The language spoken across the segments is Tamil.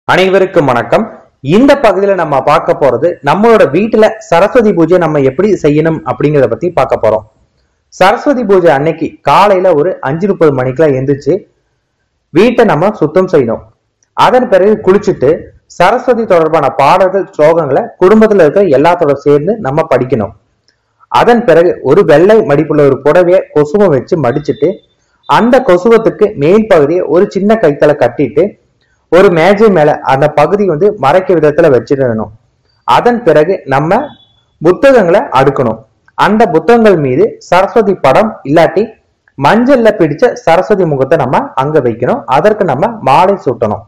அனைவருக்கும் வணக்கம் இந்த பகுதியில நம்ம பார்க்க போறது நம்மளோட வீட்டுல சரஸ்வதி பூஜை நம்ம எப்படி செய்யணும் அப்படிங்கறத பத்தி பார்க்க போறோம் சரஸ்வதி பூஜை அன்னைக்கு காலையில ஒரு அஞ்சு முப்பது மணிக்கெல்லாம் எந்திரிச்சு வீட்டை நம்ம சுத்தம் செய்யணும் அதன் பிறகு குளிச்சுட்டு சரஸ்வதி தொடர்பான பாடல்கள் ஸ்லோகங்களை குடும்பத்துல இருக்கிற எல்லாத்தோட சேர்ந்து நம்ம படிக்கணும் அதன் பிறகு ஒரு வெள்ளை மடிப்புள்ள ஒரு புடவைய கொசுவம் வச்சு மடிச்சிட்டு அந்த கொசுவத்துக்கு மேல் பகுதியை ஒரு சின்ன கைத்தல கட்டிட்டு ஒரு மேஜை மேல அந்த பகுதி வந்து மறைக்க விதத்துல வச்சிடணும் அதன் பிறகு நம்ம புத்தகங்களை அடுக்கணும் அந்த புத்தகங்கள் மீது சரஸ்வதி படம் இல்லாட்டி மஞ்சள்ல பிடிச்ச சரஸ்வதி முகத்தை நம்ம அங்க வைக்கணும் அதற்கு நம்ம மாலை சூட்டணும்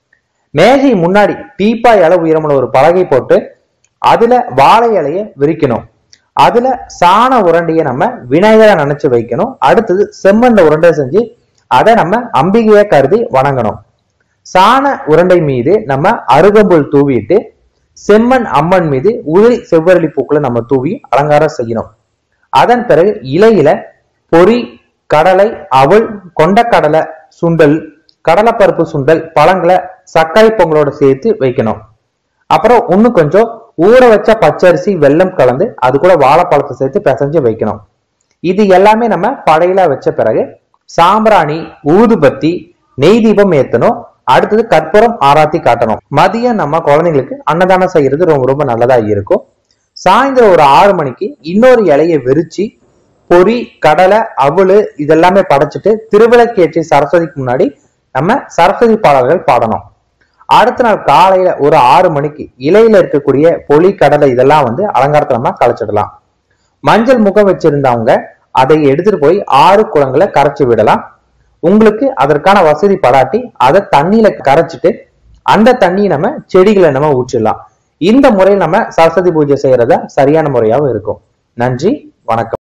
மேஜை முன்னாடி டீப்பாய் அளவு உயரமுள்ள ஒரு பலகை போட்டு அதுல வாழை இலைய விரிக்கணும் அதுல சாண உருண்டைய நம்ம விநாயகரை நினைச்சு வைக்கணும் அடுத்தது செம்மண்ல உருண்டை செஞ்சு அதை நம்ம அம்பிகையை கருதி வணங்கணும் சாண உருண்டை மீது நம்ம அருகம்புல் தூவிட்டு செம்மண் அம்மன் மீது உதிரி செவ்வரளி பூக்களை நம்ம தூவி அலங்காரம் செய்யணும் அதன் பிறகு இலையில பொறி கடலை அவல் கொண்டக்கடலை சுண்டல் கடலைப்பருப்பு சுண்டல் பழங்களை சர்க்கரை பொங்கலோட சேர்த்து வைக்கணும் அப்புறம் இன்னும் கொஞ்சம் ஊற வச்ச பச்சரிசி வெல்லம் கலந்து அது கூட வாழைப்பழத்தை சேர்த்து பிசைஞ்சு வைக்கணும் இது எல்லாமே நம்ம படையில வச்ச பிறகு சாம்பிராணி ஊதுபத்தி நெய் தீபம் ஏத்தணும் அடுத்தது கற்பூரம் ஆராத்தி காட்டணும் மதியம் நம்ம குழந்தைங்களுக்கு அன்னதானம் செய்யறது ரொம்ப ரொம்ப நல்லதா இருக்கும் சாயந்தரம் ஒரு ஆறு மணிக்கு இன்னொரு இலையை விரிச்சு பொறி கடலை அவளு இதெல்லாமே படைச்சிட்டு திருவிளக்கேற்றி சரஸ்வதிக்கு முன்னாடி நம்ம சரஸ்வதி பாடல்கள் பாடணும் அடுத்த நாள் காலையில ஒரு ஆறு மணிக்கு இலையில இருக்கக்கூடிய பொலி கடலை இதெல்லாம் வந்து அலங்காரத்தை நம்ம கலைச்சிடலாம் மஞ்சள் முகம் வச்சிருந்தவங்க அதை எடுத்துட்டு போய் ஆறு குளங்களை கரைச்சு விடலாம் உங்களுக்கு அதற்கான வசதி படாட்டி அதை தண்ணியில கரைச்சிட்டு அந்த தண்ணியை நம்ம செடிகளை நம்ம ஊற்றிடலாம் இந்த முறையில் நம்ம சரஸ்வதி பூஜை செய்யறத சரியான முறையாகவும் இருக்கும் நன்றி வணக்கம்